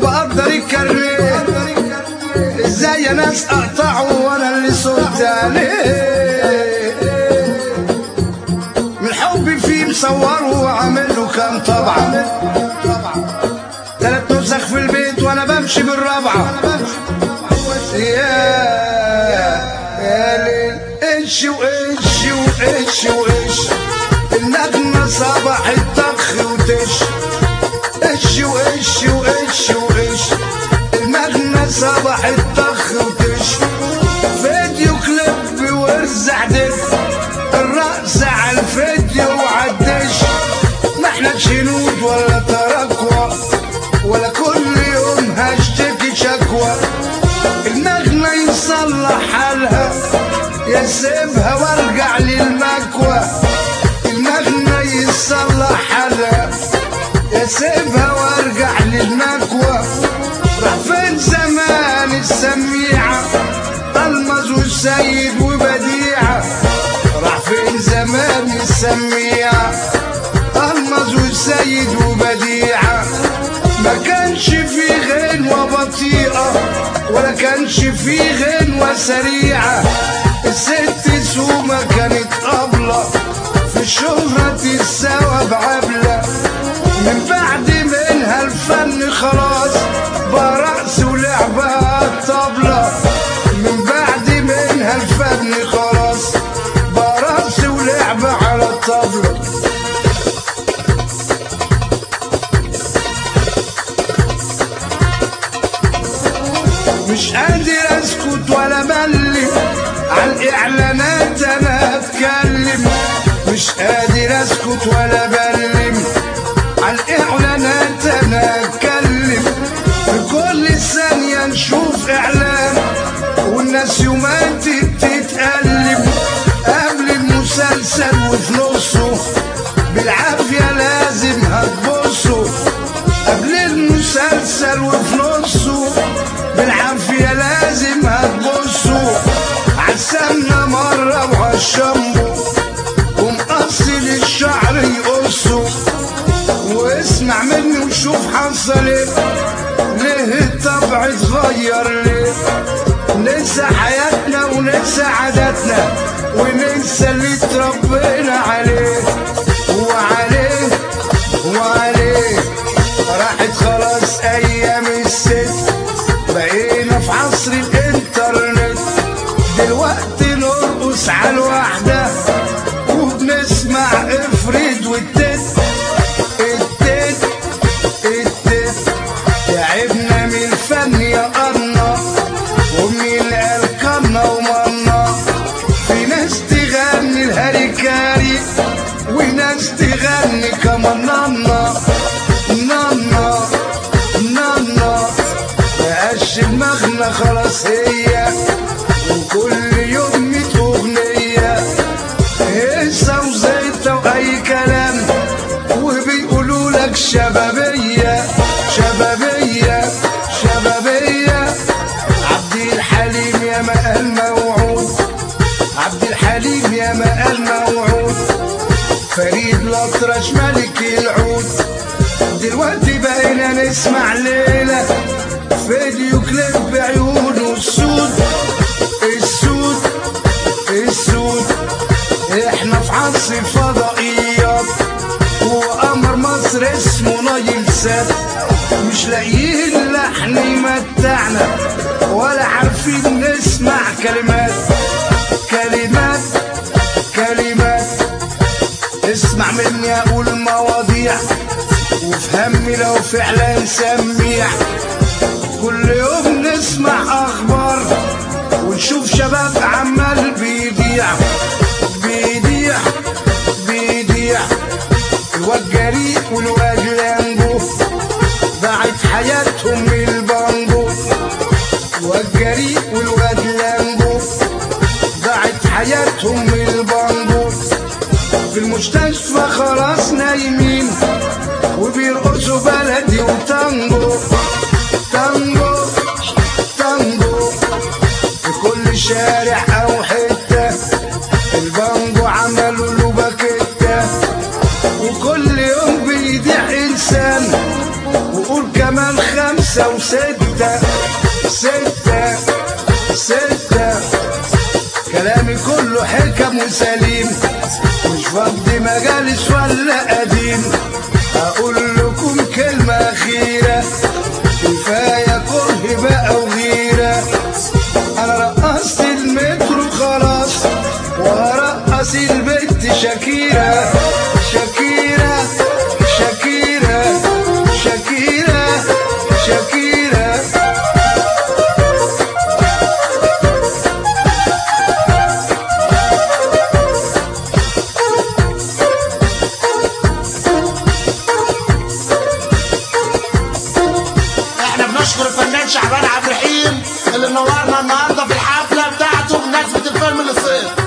بقدر الكريم ازاي يا ناس اقطعه وانا اللي صرت عليه من حبي فيه مصوره وعامل له كام طبعا تلات نسخ في البيت وانا بمشي بالرابعه يا يا ليل ايش وايش وايش وايش النغمة صباح الطخ وتش ايش وايش وايش وايش النغمة صباح الطخ وتش فيديو كليب وارزع دف الرأس على الفيديو وعدش ما احنا جنود ولا تراكوة ولا كل يوم هشتكي شكوى النغمة يصلح حالها يسيبها وارجع للمكوى النغمة يصلح حالها يسيبها وارجع للمكوى راح فين زمان السميعة المز والسيد وبديعة راح فين زمان السميعة المز والسيد وبديعة ما كانش في غنوة بطيئة ولا كانش في غنوة سريعة الست سومة كانت أبلة في الشهرة تساوى بعبلة من بعد منها الفن خلاص بقى رقص ولعبة الطبلة من بعد منها الفن خلاص بقى رقص ولعبة على الطبلة مش قادر اسكت ولا بلم عن الاعلانات انا اتكلم مش قادر اسكت ولا بلم عن الاعلانات انا اتكلم في كل ثانية نشوف اعلان والناس يوماتي تتألم قبل المسلسل وفي نصه بالعافية لازم هتبصوا قبل المسلسل وفي نصه بالعافية لازم هتبصوا عالسمنة مرة وعالشامبو ومقصل الشعر يقصه واسمع مني وشوف حصل ايه ليه الطبع اتغير ليه ننسى حياتنا وننسى عاداتنا وننسى اللي اتربينا عليه وعليه وعليه راحت خلاص ايام الست بقينا في عصر الانترنت دلوقتي نرقص على الواحدة وبنسمع افريد والتت التت التت تعبنا من الفن يا قنا ومن القنا ومنا في ناس تغني الهريكاري وناس تغني كمان نانا نانا نانا بقاش دماغنا خلاص هي وكل يوم ميت اغنية هيصة وزيطة واي كلام وبيقولوا لك شبابية شبابية شبابية عبد الحليم يا مقال موعود عبد الحليم يا مقال موعود فريد الأطرش ملك العود دلوقتي بقينا نسمع ليلة فيديو كليب بعيونه السود السود السود احنا في عصر فضائيات وقمر مصر اسمه نايل سات مش لاقيين لحن يمتعنا ولا عارفين نسمع كلمات كلمات كلمات اسمع مني اقول مواضيع وفهمني لو فعلا سميع كل يوم نسمع اخبار ونشوف شباب عمال بيضيع بيضيع بيضيع الواد جريء والواد لانجو ضاعت حياتهم من البانجو الواد جريء والواد لانجو ضاعت حياتهم من البانجو في المستشفى خلاص نايمين وبيرقصوا بلدي وتانجو تانجو تانجو في كل شارع او حته البانجو عملوا له باكيته وكل يوم بيضيع انسان وقول كمان خمسة خمسة وستة ستة ستة كلامي كله حكم وسليم مش فاضي مجالس ولا قديم اقول لكم كلمة اخيرة كفاية كره بقى وغيرة انا رقصت المترو خلاص وهرقص البنت شاكيرة شاكيرة شاكيرة شاكيرة شاكيرة احنا بنشكر الفنان شعبان عبد الرحيم اللي منورنا النهارده في الحفله بتاعته بمناسبه الفيلم اللي صير